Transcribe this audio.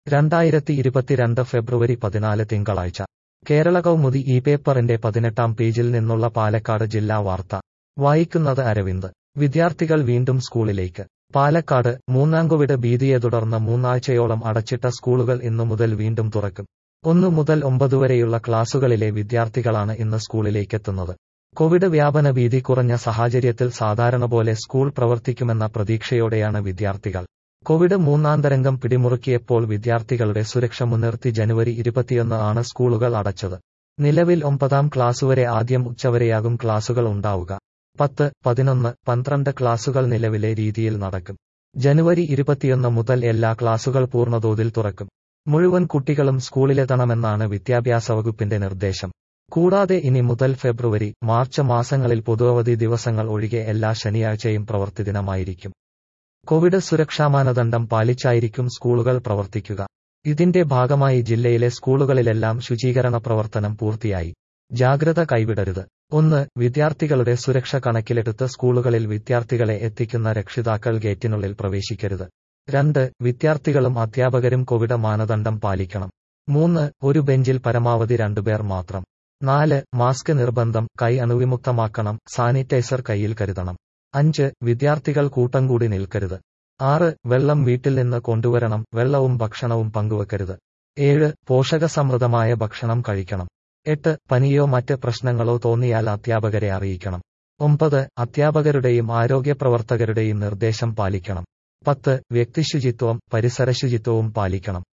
രണ്ടായിരത്തി ഇരുപത്തിരണ്ട് ഫെബ്രുവരി പതിനാല് തിങ്കളാഴ്ച കേരള കൗമുദി ഈ പേപ്പറിന്റെ പതിനെട്ടാം പേജിൽ നിന്നുള്ള പാലക്കാട് ജില്ലാ വാർത്ത വായിക്കുന്നത് അരവിന്ദ് വിദ്യാർത്ഥികൾ വീണ്ടും സ്കൂളിലേക്ക് പാലക്കാട് മൂന്നാം കോവിഡ് ഭീതിയെ തുടർന്ന് മൂന്നാഴ്ചയോളം അടച്ചിട്ട സ്കൂളുകൾ ഇന്നു മുതൽ വീണ്ടും തുറക്കും ഒന്നു മുതൽ ഒമ്പത് വരെയുള്ള ക്ലാസുകളിലെ വിദ്യാർത്ഥികളാണ് ഇന്ന് സ്കൂളിലേക്കെത്തുന്നത് കോവിഡ് വ്യാപന ഭീതി കുറഞ്ഞ സാഹചര്യത്തിൽ സാധാരണ പോലെ സ്കൂൾ പ്രവർത്തിക്കുമെന്ന പ്രതീക്ഷയോടെയാണ് വിദ്യാർത്ഥികൾ കോവിഡ് മൂന്നാം തരംഗം പിടിമുറുക്കിയപ്പോൾ വിദ്യാർത്ഥികളുടെ സുരക്ഷ മുൻനിർത്തി ജനുവരി ഇരുപത്തിയൊന്ന് ആണ് സ്കൂളുകൾ അടച്ചത് നിലവിൽ ഒമ്പതാം ക്ലാസുവരെ ആദ്യം ഉച്ചവരെയാകും ക്ലാസുകൾ ഉണ്ടാവുക പത്ത് പതിനൊന്ന് പന്ത്രണ്ട് ക്ലാസുകൾ നിലവിലെ രീതിയിൽ നടക്കും ജനുവരി ഇരുപത്തിയൊന്ന് മുതൽ എല്ലാ ക്ലാസുകൾ പൂർണ്ണതോതിൽ തുറക്കും മുഴുവൻ കുട്ടികളും സ്കൂളിലെത്തണമെന്നാണ് വിദ്യാഭ്യാസ വകുപ്പിന്റെ നിർദ്ദേശം കൂടാതെ ഇനി മുതൽ ഫെബ്രുവരി മാർച്ച് മാസങ്ങളിൽ പൊതുവധി ദിവസങ്ങൾ ഒഴികെ എല്ലാ ശനിയാഴ്ചയും പ്രവൃത്തിദിനമായിരിക്കും കോവിഡ് സുരക്ഷാ മാനദണ്ഡം പാലിച്ചായിരിക്കും സ്കൂളുകൾ പ്രവർത്തിക്കുക ഇതിന്റെ ഭാഗമായി ജില്ലയിലെ സ്കൂളുകളിലെല്ലാം ശുചീകരണ പ്രവർത്തനം പൂർത്തിയായി ജാഗ്രത കൈവിടരുത് ഒന്ന് വിദ്യാർത്ഥികളുടെ സുരക്ഷ കണക്കിലെടുത്ത് സ്കൂളുകളിൽ വിദ്യാർത്ഥികളെ എത്തിക്കുന്ന രക്ഷിതാക്കൾ ഗേറ്റിനുള്ളിൽ പ്രവേശിക്കരുത് രണ്ട് വിദ്യാർത്ഥികളും അധ്യാപകരും കോവിഡ് മാനദണ്ഡം പാലിക്കണം മൂന്ന് ഒരു ബെഞ്ചിൽ പരമാവധി രണ്ടുപേർ മാത്രം നാല് മാസ്ക് നിർബന്ധം കൈ അണുവിമുക്തമാക്കണം സാനിറ്റൈസർ കയ്യിൽ കരുതണം അഞ്ച് വിദ്യാർത്ഥികൾ കൂട്ടം കൂടി നിൽക്കരുത് ആറ് വെള്ളം വീട്ടിൽ നിന്ന് കൊണ്ടുവരണം വെള്ളവും ഭക്ഷണവും പങ്കുവെക്കരുത് ഏഴ് പോഷകസമൃദ്ധമായ ഭക്ഷണം കഴിക്കണം എട്ട് പനിയോ മറ്റ് പ്രശ്നങ്ങളോ തോന്നിയാൽ അധ്യാപകരെ അറിയിക്കണം ഒമ്പത് അധ്യാപകരുടെയും ആരോഗ്യപ്രവർത്തകരുടെയും നിർദ്ദേശം പാലിക്കണം പത്ത് വ്യക്തിശുചിത്വം പരിസരശുചിത്വവും പാലിക്കണം